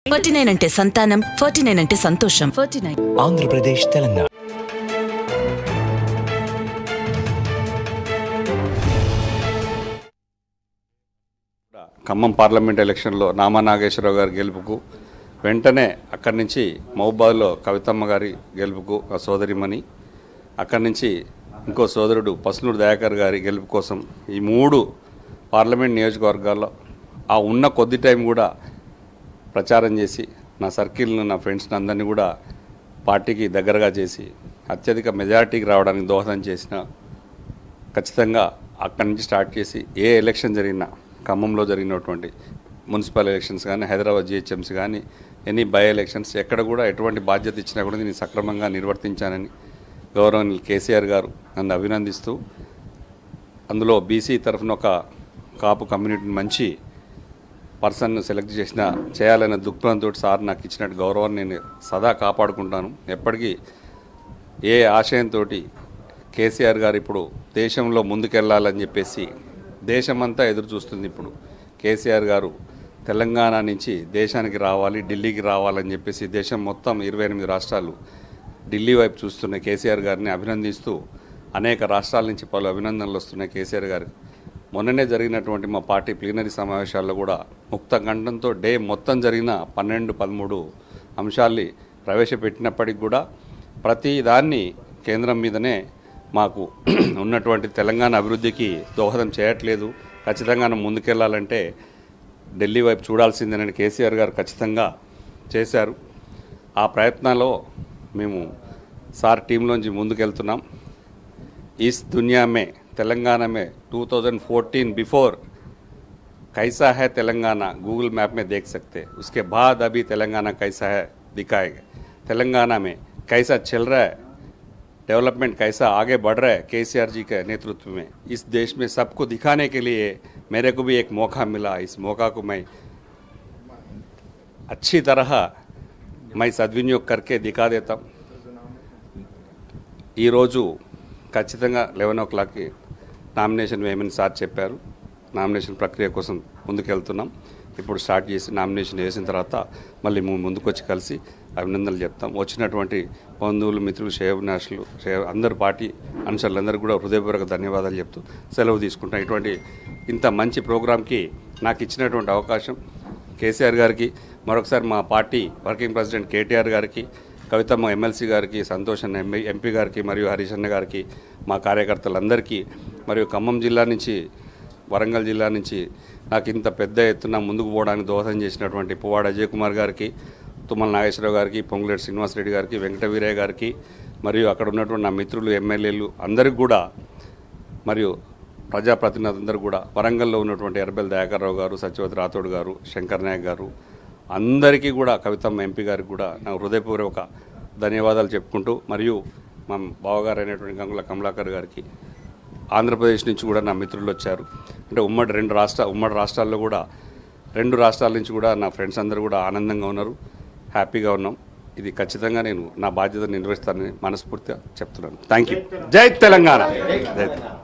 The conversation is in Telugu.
ఫార్టీ నైన్ అంటే సంతానం ఫార్టీ నైన్ అంటే సంతోషం forty nine Andhra Pradesh Telangana Khammam parliament ఎలక్షన్లో నామా నాగేశ్వరరావు గారి గెలుపుకు వెంటనే అక్కడి నుంచి మహబూబాద్లో కవితమ్మ గారి గెలుపుకు ఆ సోదరిమణి అక్కడి నుంచి ఇంకో సోదరుడు పసునూరు దయాకర్ గారి గెలుపు కోసం ఈ మూడు పార్లమెంట్ నియోజకవర్గాల్లో ఆ ఉన్న కొద్ది టైం కూడా ప్రచారం చేసి నా సర్కిల్ను నా ఫ్రెండ్స్ని అందరినీ కూడా పార్టీకి దగ్గరగా చేసి అత్యధిక మెజారిటీకి రావడానికి దోహదం చేసిన ఖచ్చితంగా అక్కడి నుంచి స్టార్ట్ చేసి ఏ ఎలక్షన్ జరిగినా ఖమ్మంలో జరిగినటువంటి మున్సిపల్ ఎలక్షన్స్ కానీ హైదరాబాద్ జిహెచ్ఎంసీ కానీ ఎనీ బై ఎలక్షన్స్ ఎక్కడ కూడా ఎటువంటి బాధ్యత ఇచ్చినా కూడా నేను సక్రమంగా నిర్వర్తించానని గౌరవనీయులు కేసీఆర్ గారు నన్ను అభినందిస్తూ అందులో బీసీ తరఫున ఒక కాపు కమ్యూనిటీని మంచి పర్సన్ను సెలెక్ట్ చేసిన చేయాలనే దృక్పథంతో సార్ నాకు ఇచ్చినట్టు గౌరవాన్ని నేను సదా కాపాడుకుంటాను ఎప్పటికీ ఏ ఆశయంతో కేసీఆర్ గారు ఇప్పుడు దేశంలో ముందుకెళ్లాలని చెప్పేసి దేశమంతా ఎదురు చూస్తుంది ఇప్పుడు కేసీఆర్ గారు తెలంగాణ నుంచి దేశానికి రావాలి ఢిల్లీకి రావాలని చెప్పేసి దేశం మొత్తం ఇరవై ఎనిమిది రాష్ట్రాలు ఢిల్లీ వైపు చూస్తున్న కేసీఆర్ గారిని అభినందిస్తూ అనేక రాష్ట్రాల నుంచి పలు అభినందనలు వస్తున్నాయి కేసీఆర్ గారికి మొన్ననే జరిగినటువంటి మా పార్టీ ప్లీనరీ సమావేశాల్లో కూడా ముక్త గంటంతో డే మొత్తం జరిగిన పన్నెండు పదమూడు అంశాల్ని ప్రవేశపెట్టినప్పటికి కూడా ప్రతి దాన్ని కేంద్రం మీదనే మాకు ఉన్నటువంటి తెలంగాణ అభివృద్ధికి దోహదం చేయట్లేదు ఖచ్చితంగా మనం ముందుకెళ్లాలంటే ఢిల్లీ వైపు చూడాల్సిందేనని కేసీఆర్ గారు ఖచ్చితంగా చేశారు ఆ ప్రయత్నాల్లో మేము సార్ టీంలోంచి ముందుకెళ్తున్నాం इस दुनिया में तेलंगाना में 2014 बिफोर कैसा है तेलंगाना गूगल मैप में देख सकते हैं उसके बाद अभी तेलंगाना कैसा है दिखाएगा तेलंगाना में कैसा चल रहा है डेवलपमेंट कैसा आगे बढ़ रहा है केसीआर जी के नेतृत्व में इस देश में सबको दिखाने के लिए मेरे को भी एक मौका मिला इस मौका को मैं अच्छी तरह मैं सद्विनियोग करके दिखा देता हूँ ఈరోజు ఖచ్చితంగా లెవెన్ ఓ క్లాక్కి నామినేషన్ వేయమని సార్ చెప్పారు నామినేషన్ ప్రక్రియ కోసం ముందుకెళ్తున్నాం ఇప్పుడు స్టార్ట్ చేసి నామినేషన్ వేసిన తర్వాత మళ్ళీ మేము ముందుకొచ్చి కలిసి అభినందనలు చెప్తాం వచ్చినటువంటి బంధువులు మిత్రులు శ్రేయభినాషులు శ్రేయ అందరు పార్టీ అనుసరులందరికీ కూడా హృదయపూర్వక ధన్యవాదాలు చెప్తూ సెలవు తీసుకుంటాం ఇటువంటి ఇంత మంచి ప్రోగ్రాంకి నాకు ఇచ్చినటువంటి అవకాశం కేసీఆర్ గారికి మరొకసారి మా పార్టీ వర్కింగ్ ప్రెసిడెంట్ కేటీఆర్ గారికి కవితమ్మ ఎమ్మెల్సీ గారికి సంతోష్ అన్న ఎంపీ ఎంపీ గారికి మరియు హరీష్ అన్న గారికి మా కార్యకర్తలందరికీ మరియు ఖమ్మం జిల్లా నుంచి వరంగల్ జిల్లా నుంచి నాకు ఇంత పెద్ద ఎత్తున ముందుకు పోవడానికి దోహదం చేసినటువంటి పువ్వాడ అజయ్ కుమార్ గారికి తుమ్మల నాగేశ్వరరావు గారికి పొంగులేటి శ్రీనివాసరెడ్డి గారికి వెంకటవీరయ్య గారికి మరియు అక్కడ ఉన్నటువంటి నా మిత్రులు ఎమ్మెల్యేలు అందరికి కూడా మరియు ప్రజాప్రతినిధులందరూ కూడా వరంగల్లో ఉన్నటువంటి ఎర్రబెల్ దయాకర్రావు గారు సత్యవతి రాథోడ్ గారు శంకర్ నాయక్ గారు అందరికీ కూడా కవితమ్మ ఎంపీ గారికి కూడా నా హృదయపూర్వక ధన్యవాదాలు చెప్పుకుంటూ మరియు మా బావగారు అయినటువంటి గంగుల కమలాకర్ గారికి ఆంధ్రప్రదేశ్ నుంచి కూడా నా మిత్రులు వచ్చారు అంటే ఉమ్మడి రెండు రాష్ట్ర ఉమ్మడి రాష్ట్రాల్లో కూడా రెండు రాష్ట్రాల నుంచి కూడా నా ఫ్రెండ్స్ అందరూ కూడా ఆనందంగా ఉన్నారు హ్యాపీగా ఉన్నాం ఇది ఖచ్చితంగా నేను నా బాధ్యత నిర్వహిస్తానని మనస్ఫూర్తిగా చెప్తున్నాను థ్యాంక్ యూ జై తెలంగాణ జై తెలంగాణ